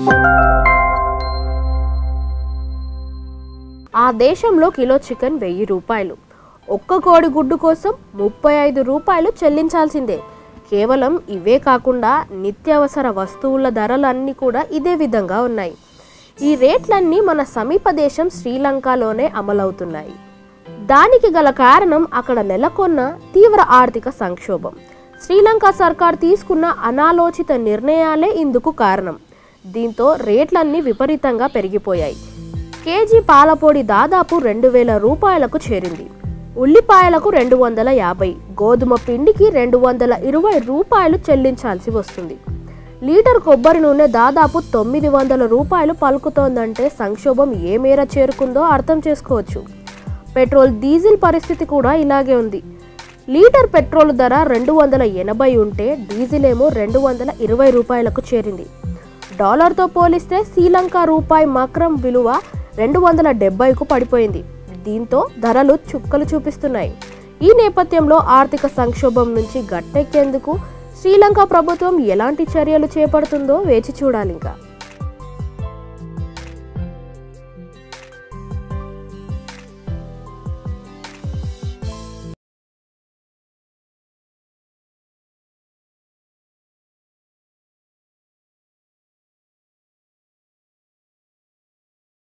ఆ దేశంలో kilo chicken వెయ్యి రూపాయలు ఒక్క కోడి గుడ్డు కోసం ముప్పై ఐదు రూపాయలు చెల్లించాల్సిందే కేవలం ఇవే కాకుండా నిత్యావసర వస్తువుల ధరలన్నీ కూడా ఇదే విధంగా ఉన్నాయి ఈ రేట్లన్నీ మన సమీప దేశం శ్రీలంకలోనే అమలవుతున్నాయి దానికి గల కారణం అక్కడ నెలకొన్న తీవ్ర ఆర్థిక సంక్షోభం శ్రీలంక సర్కార్ తీసుకున్న అనాలోచిత నిర్ణయాలే ఇందుకు కారణం దీంతో రేట్లన్నీ విపరీతంగా పెరిగిపోయాయి కేజీ పాలపొడి దాదాపు రెండు వేల రూపాయలకు చేరింది ఉల్లిపాయలకు రెండు వందల యాభై గోధుమ పిండికి రెండు వందల ఇరవై రూపాయలు చెల్లించాల్సి వస్తుంది లీటర్ కొబ్బరి నూనె దాదాపు తొమ్మిది వందల రూపాయలు పలుకుతోందంటే సంక్షోభం ఏ మేర చేరుకుందో అర్థం చేసుకోవచ్చు పెట్రోల్ డీజిల్ పరిస్థితి కూడా ఇలాగే ఉంది లీటర్ పెట్రోల్ ధర రెండు వందల ఎనభై ఉంటే డీజిల్ ఏమో రెండు వందల ఇరవై రూపాయలకు చేరింది డాలర్తో పోలిస్తే శ్రీలంక రూపాయి మక్రం విలువ రెండు వందల డెబ్బైకు పడిపోయింది దీంతో ధరలు చుక్కలు చూపిస్తున్నాయి ఈ నేపథ్యంలో ఆర్థిక సంక్షోభం నుంచి గట్టెక్కేందుకు శ్రీలంక ప్రభుత్వం ఎలాంటి చర్యలు చేపడుతుందో వేచి చూడాలి ఇంకా